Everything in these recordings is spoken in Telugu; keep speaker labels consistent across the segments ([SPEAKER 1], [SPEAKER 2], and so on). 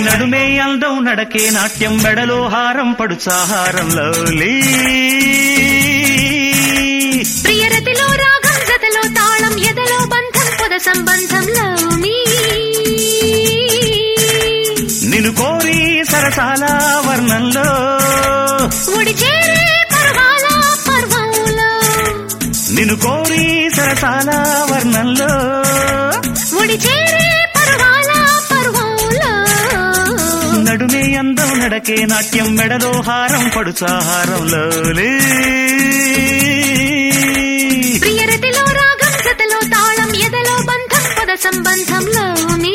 [SPEAKER 1] నడుమే అందం నడకే నాట్యం మెడలో హారం పడుచాహారంలో లీ
[SPEAKER 2] ప్రియరతిలో రాగం జతలో తాళం ఎదలో బంధం పొద సంబంధంలో మీ
[SPEAKER 1] నిన్ను కోరి సరసాల వర్ణంలో
[SPEAKER 2] ఉడి చేరే పర్వాల పర్వంలో
[SPEAKER 1] నిన్ను కోరి సరసాల వర్ణంలో
[SPEAKER 2] ఉడి చేరే పర్వాల పర్వంలో
[SPEAKER 1] నడుమే అందం నడకే నాట్యం మెడలో హారం పడుచాహారంలో లీ
[SPEAKER 2] ప్రియరతిలో రాగం జతలో తాళం ఎదలో బంధం పద సంబంధంలో మీ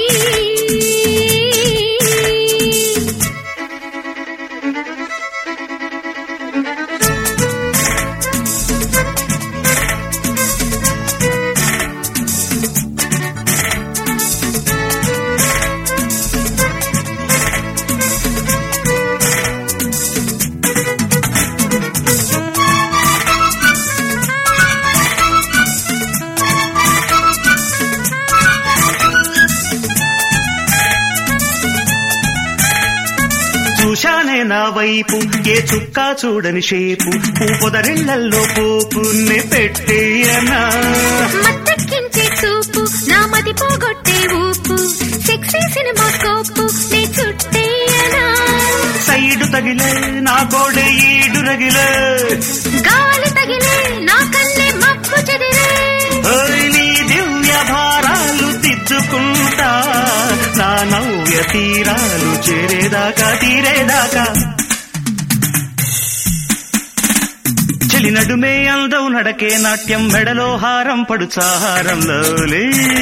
[SPEAKER 1] చూశానే నా వైపు ఏ చుక్క చూడని షేపు పూపొదరిళ్లల్లో పోపుని పెట్టేయనా
[SPEAKER 2] మత్తెక్కించే చూపు నా మది పోగొట్టే ఊపు సెక్సీ సినిమా కోపు నీ చుట్టేయనా
[SPEAKER 1] సైడు తగిలే నా గోడె ఈడు రగిలే
[SPEAKER 2] గాలి తగిలే నా కళ్ళే మబ్బు చెదిరే
[SPEAKER 1] ఓయ్ నీ దివ్య భారాలు తిద్దుకుంటా నా నవ్య తీరాలు చేరేదాకా తీరేదాకా చెలి నడుమే అందం నడకే నాట్యం మెడలో హారం పడుచాహారంలో లే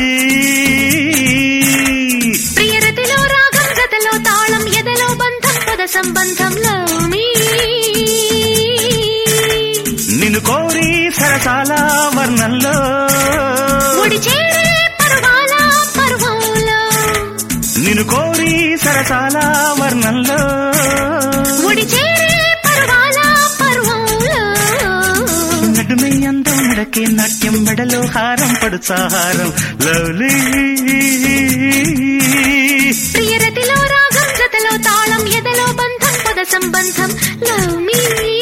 [SPEAKER 2] ప్రియరతిలో రాగం గతలో తాళం ఎదలో బంధం పద సంబంధంలో మీ
[SPEAKER 1] నిన్ను కోరి సరసాల వర్ణంలో
[SPEAKER 2] ముడి చేరే పర్వాల పర్వంలో
[SPEAKER 1] నిన్ను కోరి సరసాల వర్ణంలో
[SPEAKER 2] ముడి చేరే పర్వాల పర్వంలో
[SPEAKER 1] నడుమే అందం నడకే నాట్యం మెడలో హారం పడుచాహారం లవ్లీ
[SPEAKER 2] ప్రియరతిలో రాగం జతలో తాళం ఎదలో బంధం పద సంబంధం లవ్ మీ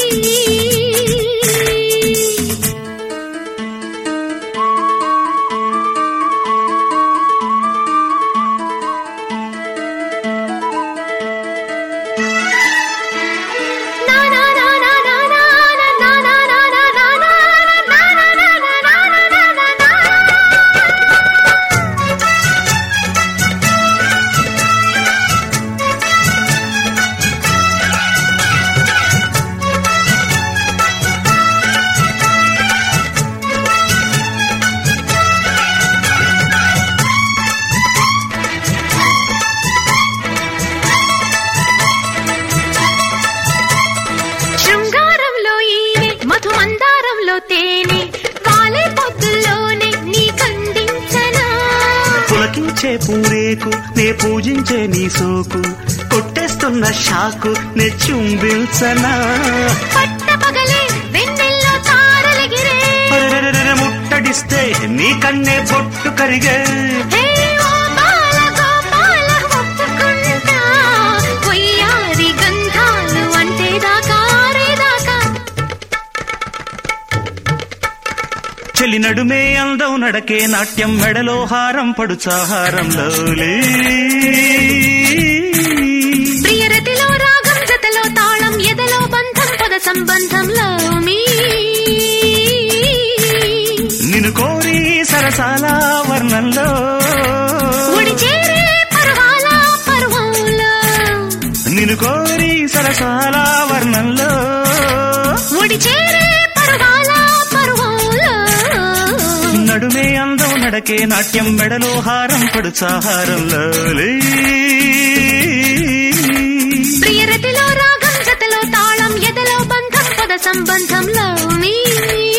[SPEAKER 2] శృంగారంలో ఈనే మధుమందారంలో తేనె వాలే పొద్దుల్లోనే నీ కందించనా
[SPEAKER 1] పులకించే పూరేకు నే పూజించే నీ సోకు కొట్టేస్తున్న షాకు నే చుంబిల్చనా
[SPEAKER 2] పట్ట పగలే వెన్నెల్లో తారలెగిరే
[SPEAKER 1] అరెరెరెరె ముట్టడిస్తే నీ కన్నే పొట్టు కరిగే
[SPEAKER 2] హే ఓ బాల గోపాల ఒప్పుకుంటా కొయ్యారి గంధాలు అంటే దాకా ఆరేదాకా
[SPEAKER 1] చెలి నడుమే అందం నడకే నాట్యం మెడలో హారం పడుచాహారంలో లే
[SPEAKER 2] ప్రియరతిలో రాగం జతలో తాళం ఎదలో బంధం పద సంబంధంలో మీ
[SPEAKER 1] నిన్ను కోరి సరసాల వర్ణంలో
[SPEAKER 2] ముడి చేరే పర్వాల పర్వంలో
[SPEAKER 1] నిన్ను కోరి సరసాల వర్ణంలో
[SPEAKER 2] ముడి చేరే పర్వాల పర్వంలో
[SPEAKER 1] నడుమే అందం నడకే నాట్యం మెడలో హారం పడుచాహారంలో లే
[SPEAKER 2] ప్రియరతిలో రాగం జతలో తాళం ఎదలో బంధం పద సంబంధంలో మీ